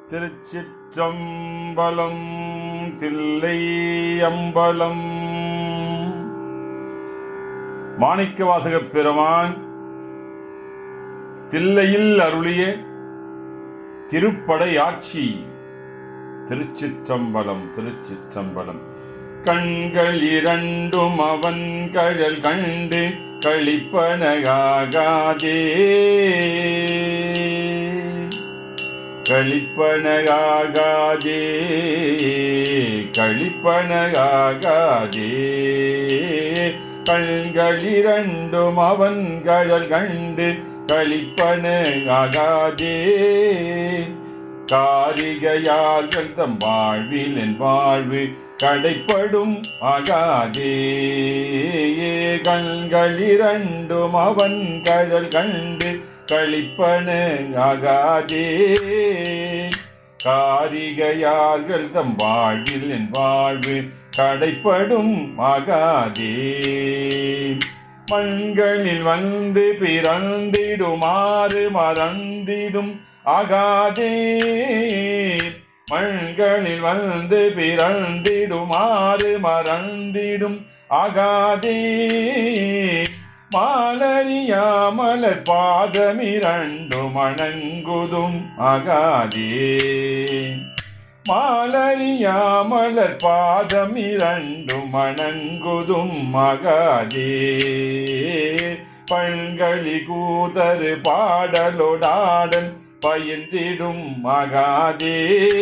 திருச்சிற்றம்பலம் தில்லை அம்பலம் மாணிக்க வாசகப் பெருமான் தில்லையில் அருளிய திருப்படை ஆட்சி திருச்சிற்றம்பலம் திருச்சிற்றம்பலம் கண்கள் இரண்டும் அவன் கழல் கண்டு களிப்பனகாகாதே களிப்பனகாகாதே களிப்பனகாகாதே கண்கள் இரண்டும் அவன் கழல் கண்டு களிப்பனகாகாதே காரிகையார்கள் தம் வாழ்வில் என் வாழ்வு கடைப்படும் ஆகாதே கண்கள் இரண்டும் அவன் கழல் கண்டு களிப்பன ஆகாதே காரிகையார்கள் தம் வாழ்வில் என் வாழ்வு கடைப்படும் ஆகாதே மண்களில் வந்து பிறந்திடுமாறு மறந்திடும் ஆகாதே மண்களில் வந்து பிறந்திடுமாறு மறந்திடும் ஆகாதே மாலரியாமலர் பாதமிரண்டு மணங்குதும் ஆகாதே மாலரியாமலர் பாதமிரண்டு மணங்குதும் ஆகாதே பண்களி கூதரு பாடலோடாடல் பயின்றிடும் மகாதே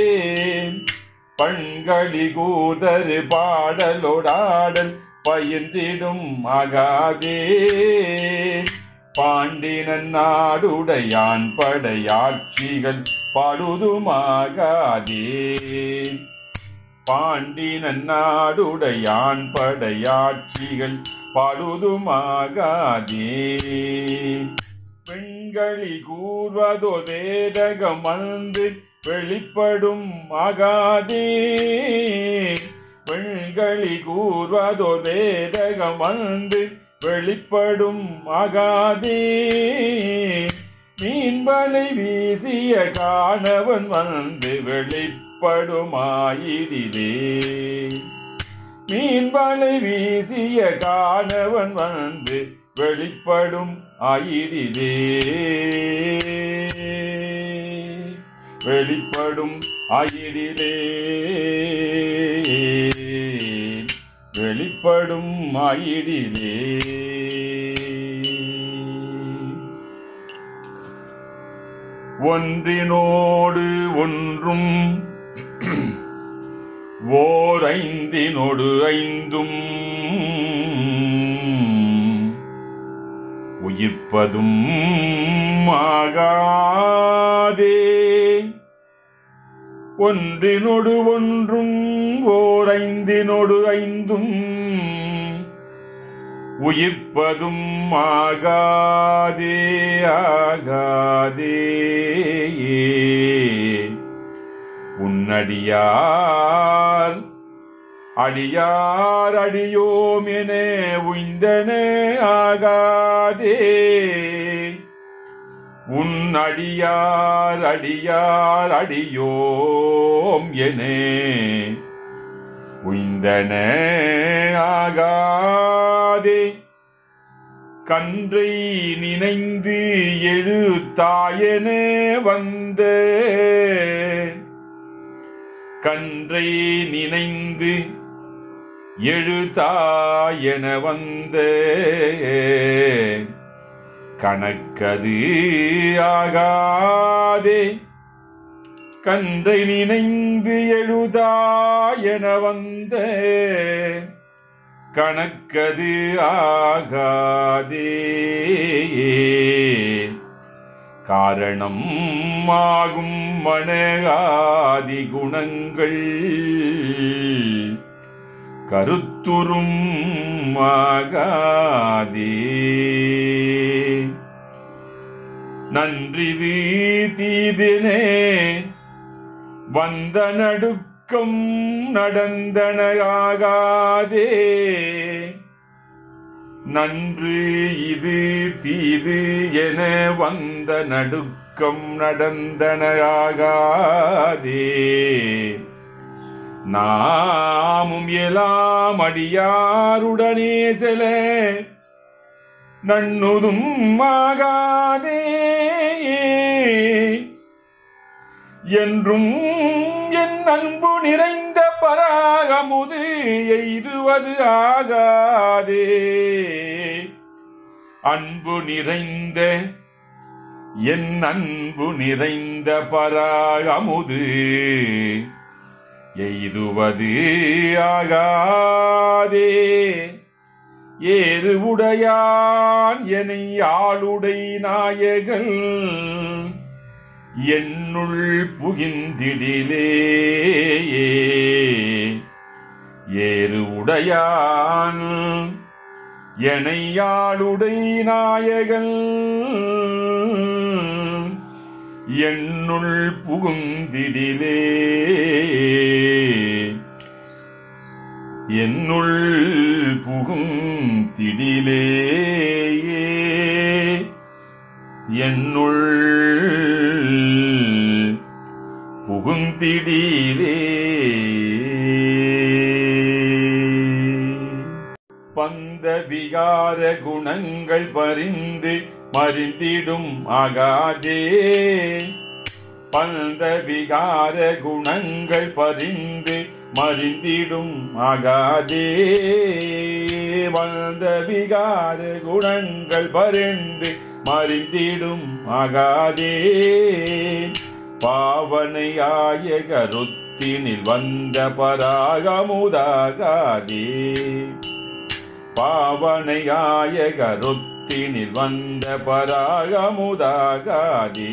பண்களி கூதரு பாடலோடாடல் பயின்றிடும் மகாதே பாண்டினன் நாடுடையான் படையாட்சிகள் படுதுமாகாதே பாண்டினன் நாடுடையான் படையாட்சிகள் படுதுமாகாதே பெண்களி கூர்வதோ வேதகம் வந்து வெளிப்படும் ஆகாதே பெண்களி கூர்வதோ வேதகம் வந்து வெளிப்படும் ஆகாதே மீன்வலை வீசிய காணவன் வந்து வெளிப்படுமாயிடிதே மீன்வலை வீசிய காணவன் வந்து வெளிப்படும் ஆயிடிதே வெளிப்படும் ஆயிடிலே வெளிப்படும் ஆயிடிலே ஒன்றினோடு ஒன்றும் ஓர் ஐந்தினோடு ஐந்தும் உயிர்ப்பதும் ஆகாதே ஒன்றினொடு ஒன்றும் ஓர் ஐந்தினொடு ஐந்தும் உயிர்ப்பதும் ஆகாதே ஆகாதே உன்னடியார் அடியார் அடியோம் என உய்ந்தன ஆகாதே உன் அடியார் அடியார் அடியோம் என உய்ந்தன ஆகாதே கன்றை நினைந்து எழுத்தாயன வந்த கன்றை நினைந்து எழுதாயன வந்த கணக்கது ஆகாதே கன்றை நினைந்து எழுதாயன வந்த கணக்கது ஆகாதே காரணம் ஆகும் மனகாதி குணங்கள் கருத்துரும் ஆகாதே நன்றிது தீதினே வந்த நடுக்கம் நடந்தனையாகாதே நன்று இது தீது என வந்த நடுக்கம் பக்கம் நடந்தனையாகாதே நாமும் எலாம் அடியாருடனே செல நன்னுதும் ஆகாதே என்றும் என் அன்பு நிறைந்த பராகமுது எய்துவது ஆகாதே அன்பு நிறைந்த என் அன்பு நிறைந்த பராகமுது எய்துவது ஆகாதே ஏறு உடையான் எனை ஆளுடை நாயகன் என்னுள் புகிந்திடிலே ஏறு உடையான் எனையாளுடை நாயகன் என்னுள் புகுந்திடிலே என்னுள் புகுந்திடிலே என்னுள் புகுந்திடிலே பந்த விகார குணங்கள் பரிந்து மறிந்திடும் ஆகாதே பந்த விகார குணங்கள் பரிந்து மறிந்திடும் ஆகாதே வந்த விகார குணங்கள் பரிந்து மறிந்திடும் ஆகாதே பாவனையாய கருத்தினில் வந்த பராகமுதாகாதே பாவனையாய கருத்தினில் வந்த பராகமுதாகாதே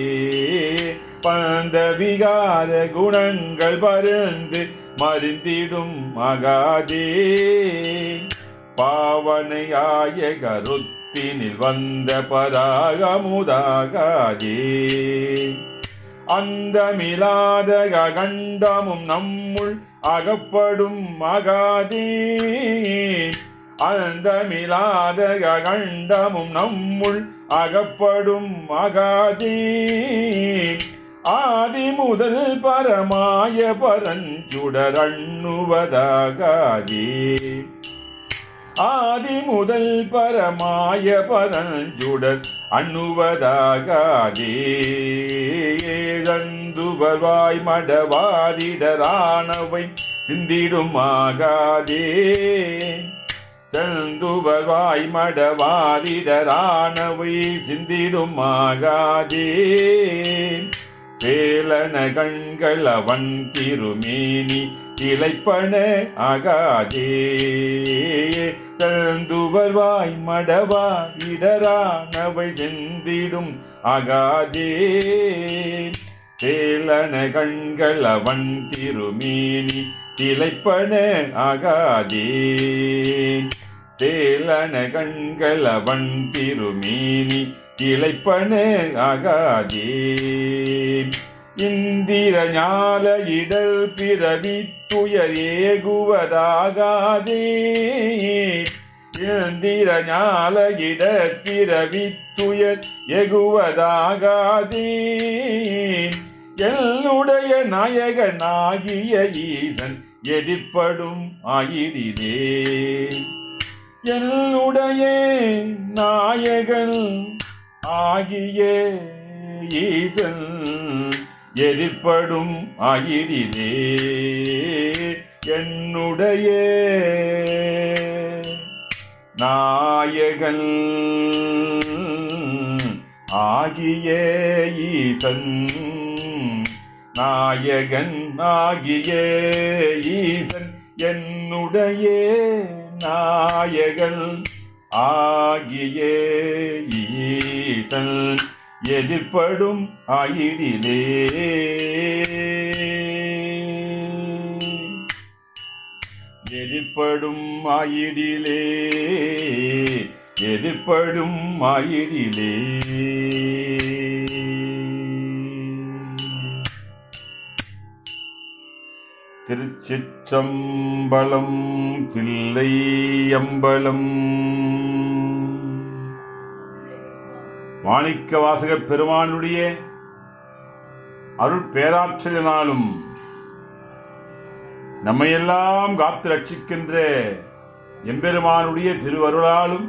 பந்த விகார குணங்கள் பருந்து மறிந்திடும் மகாதே பாவனையாய கருத்தினில் வந்த பராகமுதாகாதே அந்தமிலாத கண்டமும் நம்முள் அகப்படும் மகாதே அந்தமிலாத கண்டமும் நம்முள் அகப்படும் மகாதே ஆதி முதல் பரமாய பரஞ்சுடரண்ணுவதாகாதே ஆதி முதல் பரமாய பரஞ்சுடர் அண்ணுவதாகாதே ஏழந்துபவாய் மடவாரிடரானவை சிந்திடும் ஆகாதே சந்துபவாய் மடவாரிடரானவை சிந்திடும் ஆகாதே சேலன கண்கள் அவன் திருமேனி திளைப்பன ஆகாதே தந்துவர்வாய் மடவா இடரானவை செந்திடும் ஆகாதே சேலன கண்கள் அவன் திருமேனி திளைப்பன ஆகாதே சேலன கண்கள் அவன் திருமேனி திளைப்பன ஆகாதே இந்திர ஞால இடர் பிறவி துயர் ஏகுவதாகாதே இந்திர ஞால இடர் பிறவி துயர் எகுவதாகாதே என்னுடைய நாயகனாகிய ஈசன் எதிர்ப்படும் ஆயிடிதே என்னுடைய நாயகன் ஆகிய ஈசன் எதிர்ப்படும் ஆயிடிலே என்னுடைய நாயகன் ஆகிய ஈசன் நாயகன் ஆகிய ஈசன் என்னுடைய நாயகன் ஆகிய ஈசன் எதிர்ப்படும் ஆயிடிலே எதிர்ப்படும் ஆயிடிலே எதிர்ப்படும் ஆயிடிலே திருச்சிற்றம்பலம் தில்லை அம்பலம் மாணிக்க வாசகப் பெருமானுடைய அருட்பேராற்றலினாலும் நம்மையெல்லாம் காத்து ரட்சிக்கின்ற எம்பெருமானுடைய திருவருளாலும்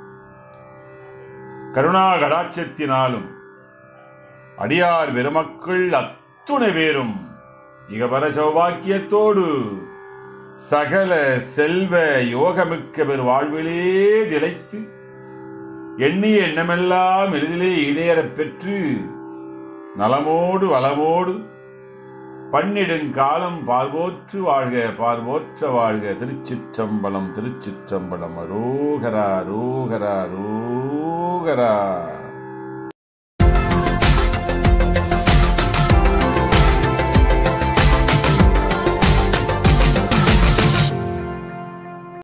கருணா கடாட்சத்தினாலும் அடியார் பெருமக்கள் அத்துணை பேரும் இகபர சௌபாக்கியத்தோடு சகல செல்வ யோகமிக்க பெரு வாழ்விலே திளைத்து எண்ணிய எண்ணமெல்லாம் எளிதிலே ஈடேறப் பெற்று நலமோடு வளமோடு பன்னிடுங்காலம் பார்வோற்று வாழ்க பார்வோற்ற வாழ்க திருச்சிற்றம்பலம் திருச்சிற்றம்பலம் அரோகரா ரோகரா ரோகரா